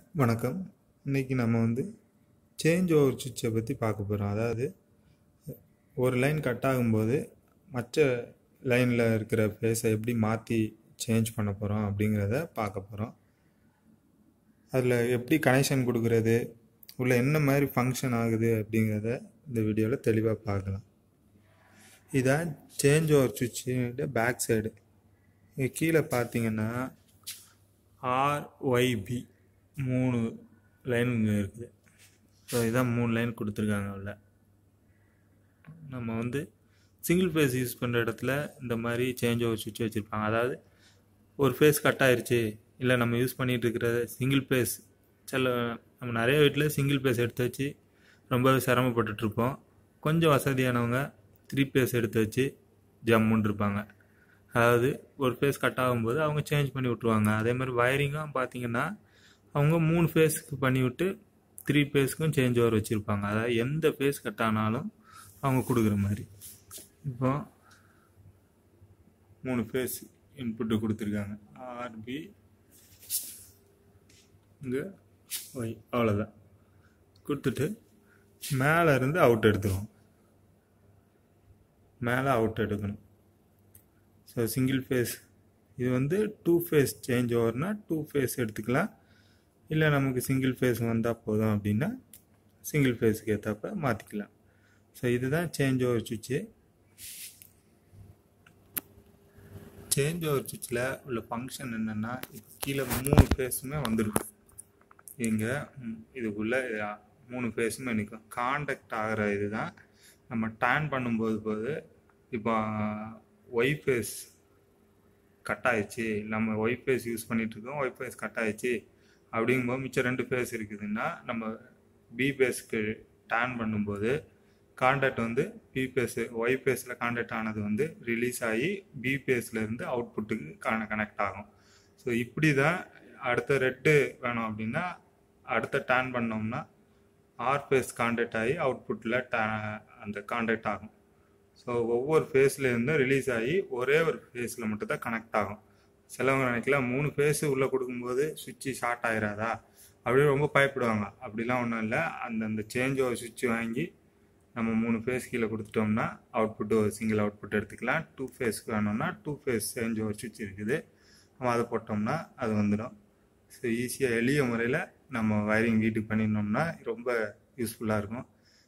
வணக்கம் இன்னைக்கு நம்ம வந்து சேஞ்ச் ஓவர் சுவிட்சை பற்றி பார்க்க போகிறோம் அதாவது ஒரு லைன் கட் ஆகும்போது மற்ற லைனில் இருக்கிற ஃபேஸை எப்படி மாற்றி சேஞ்ச் பண்ண போகிறோம் அப்படிங்கிறத பார்க்க போகிறோம் அதில் எப்படி கனெக்ஷன் கொடுக்குறது உள்ள என்ன மாதிரி ஃபங்க்ஷன் ஆகுது அப்படிங்கிறத இந்த வீடியோவில் தெளிவாக பார்க்கலாம் இதான் சேஞ்ச் ஓவர் சுவிட்சோட பேக் சைடு இது கீழே பார்த்தீங்கன்னா ஆர்ஒய்பி மூணு லைன் இருக்குது ஸோ இதான் மூணு லைன் கொடுத்துருக்காங்க உள்ள நம்ம வந்து சிங்கிள் ஃபேஸ் யூஸ் பண்ணுற இடத்துல இந்த மாதிரி சேஞ்ச் ஓவர் சுவிட்ச் வச்சுருப்பாங்க அதாவது ஒரு ஃபேஸ் கட் ஆயிருச்சு இல்லை நம்ம யூஸ் பண்ணிகிட்டு இருக்கிற சிங்கிள் ஃபேஸ் சில நம்ம நிறைய வீட்டில் சிங்கிள் ஃபேஸ் எடுத்து வச்சு ரொம்பவே சிரமப்பட்டுட்ருப்போம் கொஞ்சம் வசதியானவங்க த்ரீ ஃபேஸ் எடுத்து வச்சு ஜம்முன்னு இருப்பாங்க அதாவது ஒரு ஃபேஸ் கட் ஆகும்போது அவங்க சேஞ்ச் பண்ணி விட்ருவாங்க அதே மாதிரி வயரிங்கும் பார்த்தீங்கன்னா அவங்க மூணு ஃபேஸ்க்கு பண்ணி விட்டு த்ரீ ஃபேஸ்க்கும் சேஞ்ச் ஓவர் வச்சுருப்பாங்க அதாவது எந்த ஃபேஸ் கட் ஆனாலும் அவங்க கொடுக்குற மாதிரி இப்போ மூணு ஃபேஸ் இன்புட்டு கொடுத்துருக்காங்க ஆர்பி இங்கே ஒய் அவ்வளோதான் கொடுத்துட்டு மேலே இருந்து அவுட் எடுத்துக்கணும் மேலே அவுட் எடுக்கணும் ஸோ சிங்கிள் ஃபேஸ் இது வந்து டூ ஃபேஸ் சேஞ்ச் ஓவர்னா டூ ஃபேஸ் எடுத்துக்கலாம் இல்லை நமக்கு சிங்கிள் ஃபேஸ் வந்தால் போதும் அப்படின்னா சிங்கிள் ஃபேஸுக்கு ஏற்றப்ப மாற்றிக்கலாம் ஸோ இதுதான் சேஞ்ச் ஓவர் சுவிட்சு சேஞ்ச் ஓவர் சுவிட்சில் உள்ள ஃபங்க்ஷன் என்னென்னா இப்போ கீழே மூணு ஃபேஸுமே வந்துடும் இங்கே இதுக்குள்ளே மூணு ஃபேஸுமே நிற்கும் காண்டக்ட் ஆகிற இதுதான் நம்ம டேன் பண்ணும்போது போது இப்போ ஒய் ஃபேஸ் கட் ஆயிடுச்சு நம்ம ஒய் ஃபேஸ் யூஸ் பண்ணிட்டு இருக்கோம் ஒய் ஃபேஸ் கட் ஆயிடுச்சு அப்படிங்கும்போது மிச்சம் ரெண்டு ஃபேஸ் இருக்குதுன்னா நம்ம பி ஃபேஸ்க்கு டேன் பண்ணும்போது கான்டாக்ட் வந்து பி ஃபேஸ் ஒய் ஃபேஸில் கான்டாக்ட் ஆனது வந்து ரிலீஸ் ஆகி பி ஃபேஸ்லேருந்து அவுட்புட்டுக்கு கான கனெக்ட் ஆகும் ஸோ இப்படி தான் அடுத்த ரெட்டு வேணும் அப்படின்னா அடுத்த டேன் பண்ணோம்னா ஆர் ஃபேஸ் கான்டாக்ட் ஆகி அவுட்புட்டில் டே அந்த கான்டாக்ட் ஆகும் ஸோ ஒவ்வொரு ஃபேஸ்லேருந்து ரிலீஸ் ஆகி ஒரே ஒரு ஃபேஸில் மட்டும் தான் கனெக்ட் ஆகும் சிலவங்க நினைக்கலாம் மூணு ஃபேஸு உள்ளே கொடுக்கும்போது சுவிட்சு ஷார்ட் ஆகிராதா அப்படியே ரொம்ப பயப்படுவாங்க அப்படிலாம் ஒன்றும் இல்லை அந்த அந்த சேஞ்ச் ஒரு சுவிட்ச் வாங்கி நம்ம மூணு ஃபேஸ் கீழே கொடுத்துட்டோம்னா அவுட்புட் ஒரு சிங்கிள் அவுட்புட் எடுத்துக்கலாம் டூ ஃபேஸ்க்கு வேணும்னா டூ ஃபேஸ் சேஞ்ச் ஒரு சுவிட்ச் இருக்குது நம்ம அதை போட்டோம்னா அது வந்துடும் ஸோ ஈஸியாக எளிய முறையில் நம்ம வயரிங் வீட்டுக்கு பண்ணியிருந்தோம்னா ரொம்ப யூஸ்ஃபுல்லாக இருக்கும்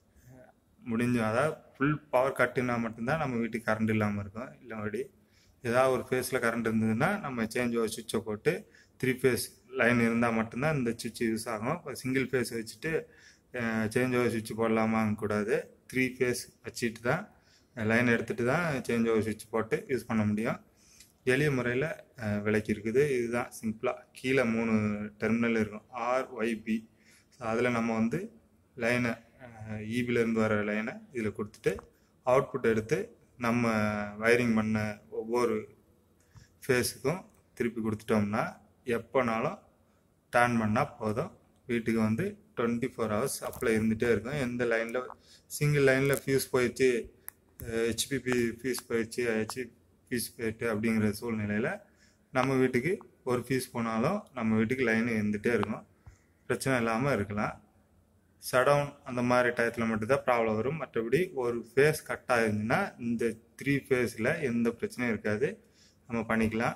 முடிஞ்ச அதாவது ஃபுல் பவர் கட்டுனா மட்டும்தான் நம்ம வீட்டுக்கு கரண்ட் இல்லாமல் இருக்கும் இல்லைபடி ஏதாவது ஒரு ஃபேஸில் கரண்ட் இருந்ததுன்னா நம்ம சேஞ்ச் ஒரு சுவிட்சை போட்டு த்ரீ ஃபேஸ் லைன் இருந்தால் மட்டும்தான் இந்த சுவிட்ச் யூஸ் ஆகும் இப்போ சிங்கிள் ஃபேஸ் வச்சுட்டு சேஞ்ச் ஓவர் சுவிட்ச் போடலாமாங்க கூடாது த்ரீ ஃபேஸ் வச்சுட்டு தான் லைன் எடுத்துகிட்டு தான் சேஞ்ச் ஓவர் சுவிட்ச் போட்டு யூஸ் பண்ண முடியும் எளிய முறையில் விலைக்கு இருக்குது இதுதான் சிம்பிளாக கீழே மூணு டெர்மினல் இருக்கும் ஆர் ஒய்பி ஸோ அதில் நம்ம வந்து லைனை ஈபிலேருந்து வர லைனை இதில் கொடுத்துட்டு அவுட்புட் எடுத்து நம்ம வயரிங் பண்ண ஒவ்வொரு ஃபேஸுக்கும் திருப்பி கொடுத்துட்டோம்னா எப்போனாலும் டேர்ன் பண்ணால் போதும் வீட்டுக்கு வந்து டுவெண்ட்டி ஃபோர் ஹவர்ஸ் அப்ளை இருந்துகிட்டே இருக்கும் எந்த லைனில் சிங்கிள் லைனில் ஃபியூஸ் போயிடுச்சு ஹெச்பிபி ஃபீஸ் போயிடுச்சு ஹெச்பி ஃபீஸ் போயிட்டு அப்படிங்கிற சூழ்நிலையில் நம்ம வீட்டுக்கு ஒரு ஃபீஸ் போனாலும் நம்ம வீட்டுக்கு லைன் இருந்துகிட்டே இருக்கும் பிரச்சனை இல்லாமல் இருக்கலாம் சடவுன் அந்த மாதிரி டயத்தில் மட்டும்தான் ப்ராப்ளம் வரும் மற்றபடி ஒரு ஃபேஸ் கட் ஆயிருந்துன்னா இந்த த்ரீ ஃபேஸில் எந்த பிரச்சனையும் இருக்காது நம்ம பண்ணிக்கலாம்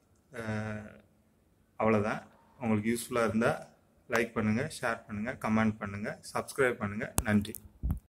அவ்வளோதான் உங்களுக்கு யூஸ்ஃபுல்லாக இருந்தால் லைக் பண்ணுங்கள் ஷேர் பண்ணுங்கள் கமெண்ட் பண்ணுங்கள் சப்ஸ்கிரைப் பண்ணுங்கள் நன்றி